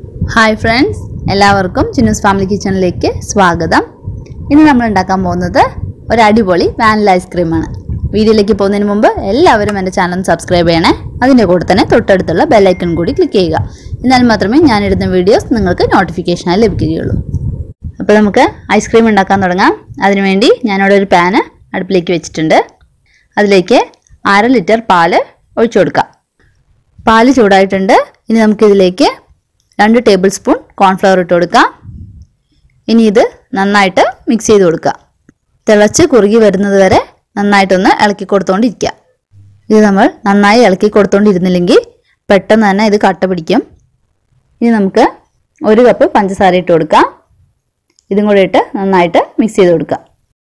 hi friends എല്ലാവർക്കും Chinnoos family കിച്ചണിലേക്ക് സ്വാഗതം ഇന്ന് നമ്മൾ ഉണ്ടാക്കാൻ പോകുന്നത് ഒരു അടിപൊളി വാനില ഐസ്ക്രീമാണ് വീഡിയോയിലേക്ക് പോകുന്നതിന് മുമ്പ് എല്ലാവരും എൻ്റെ ചാനൽ സബ്സ്ക്രൈബ് ചെയ്യണേ അതിൻ്റെ കൂടെ തന്നെ തൊട്ടടുത്തുള്ള ബെല്ലൈക്കൺ കൂടി ക്ലിക്ക് ചെയ്യുക എന്നാൽ മാത്രമേ ഞാനിടുന്ന വീഡിയോസ് നിങ്ങൾക്ക് നോട്ടിഫിക്കേഷനായി ലഭിക്കുകയുള്ളൂ അപ്പോൾ നമുക്ക് ഐസ്ക്രീം ഉണ്ടാക്കാൻ തുടങ്ങാം അതിനുവേണ്ടി ഞാനിവിടെ ഒരു പാന് അടുപ്പിലേക്ക് വെച്ചിട്ടുണ്ട് അതിലേക്ക് അര ലിറ്റർ പാല് ഒഴിച്ചു കൊടുക്കാം പാല് ചൂടായിട്ടുണ്ട് ഇനി നമുക്കിതിലേക്ക് രണ്ട് ടേബിൾ സ്പൂൺ കോൺഫ്ലവർ ഇട്ട് കൊടുക്കാം ഇനി ഇത് നന്നായിട്ട് മിക്സ് ചെയ്ത് കൊടുക്കുക തിളച്ച് കുറുകി വരുന്നത് വരെ നന്നായിട്ടൊന്ന് ഇളക്കി കൊടുത്തോണ്ടിരിക്കുക ഇത് നമ്മൾ നന്നായി ഇളക്കി കൊടുത്തോണ്ടിരുന്നില്ലെങ്കിൽ പെട്ടെന്ന് തന്നെ ഇത് കട്ട പിടിക്കും ഇനി നമുക്ക് ഒരു കപ്പ് പഞ്ചസാര ഇട്ട് കൊടുക്കാം ഇതും കൂടെ ഇട്ട് നന്നായിട്ട് മിക്സ് ചെയ്ത് കൊടുക്കുക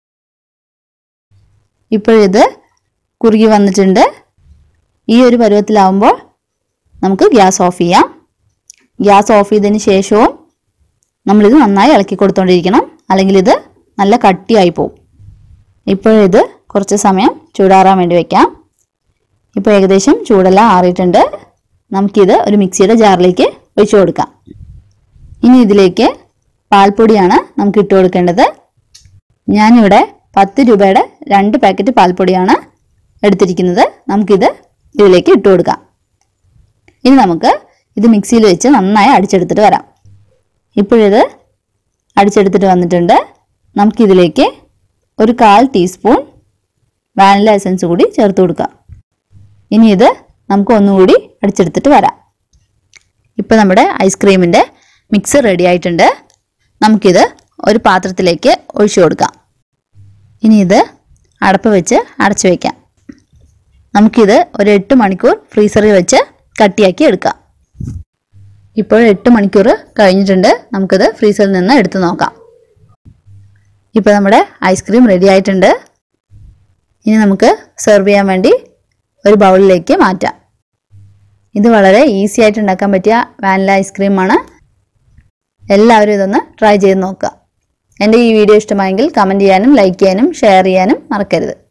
ഇപ്പോഴിത് കുറുകി വന്നിട്ടുണ്ട് ഈ ഒരു പരുവത്തിലാവുമ്പോൾ നമുക്ക് ഗ്യാസ് ഓഫ് ചെയ്യാം ഗ്യാസ് ഓഫ് ചെയ്തതിന് ശേഷവും നമ്മളിത് നന്നായി ഇളക്കി കൊടുത്തോണ്ടിരിക്കണം അല്ലെങ്കിൽ ഇത് നല്ല കട്ടിയായി പോകും ഇപ്പോഴിത് കുറച്ച് സമയം ചൂടാറാൻ വേണ്ടി വെക്കാം ഇപ്പോൾ ഏകദേശം ചൂടെല്ലാം ആറിയിട്ടുണ്ട് നമുക്കിത് ഒരു മിക്സിയുടെ ജാറിലേക്ക് ഒഴിച്ചു കൊടുക്കാം ഇനി ഇതിലേക്ക് പാൽപ്പൊടിയാണ് നമുക്ക് ഇട്ട് കൊടുക്കേണ്ടത് ഞാനിവിടെ പത്ത് രൂപയുടെ രണ്ട് പാക്കറ്റ് പാൽപ്പൊടിയാണ് എടുത്തിരിക്കുന്നത് നമുക്കിത് ഇതിലേക്ക് ഇട്ട് കൊടുക്കാം ഇനി നമുക്ക് ഇത് മിക്സിയിൽ വെച്ച് നന്നായി അടിച്ചെടുത്തിട്ട് വരാം ഇപ്പോഴിത് അടിച്ചെടുത്തിട്ട് വന്നിട്ടുണ്ട് നമുക്കിതിലേക്ക് ഒരു കാൽ ടീസ്പൂൺ വാനില എസൻസ് കൂടി ചേർത്ത് കൊടുക്കാം ഇനി ഇത് നമുക്ക് ഒന്നുകൂടി അടിച്ചെടുത്തിട്ട് വരാം ഇപ്പോൾ നമ്മുടെ ഐസ്ക്രീമിൻ്റെ മിക്സ് റെഡി ആയിട്ടുണ്ട് നമുക്കിത് ഒരു പാത്രത്തിലേക്ക് ഒഴിച്ചു കൊടുക്കാം ഇനി ഇത് അടപ്പ് വെച്ച് അടച്ചു വയ്ക്കാം നമുക്കിത് ഒരു എട്ട് മണിക്കൂർ ഫ്രീസറിൽ വെച്ച് കട്ടിയാക്കി എടുക്കാം ഇപ്പോൾ എട്ട് മണിക്കൂർ കഴിഞ്ഞിട്ടുണ്ട് നമുക്കിത് ഫ്രീസറിൽ നിന്ന് എടുത്തു നോക്കാം ഇപ്പോൾ നമ്മുടെ ഐസ്ക്രീം റെഡി ആയിട്ടുണ്ട് ഇനി നമുക്ക് സെർവ് ചെയ്യാൻ വേണ്ടി ഒരു ബൗളിലേക്ക് മാറ്റാം ഇത് വളരെ ഈസി ആയിട്ട് ഉണ്ടാക്കാൻ പറ്റിയ വാനില ഐസ്ക്രീമാണ് എല്ലാവരും ഇതൊന്ന് ട്രൈ ചെയ്ത് നോക്കുക എൻ്റെ ഈ വീഡിയോ ഇഷ്ടമായെങ്കിൽ കമൻറ്റ് ചെയ്യാനും ലൈക്ക് ചെയ്യാനും ഷെയർ ചെയ്യാനും മറക്കരുത്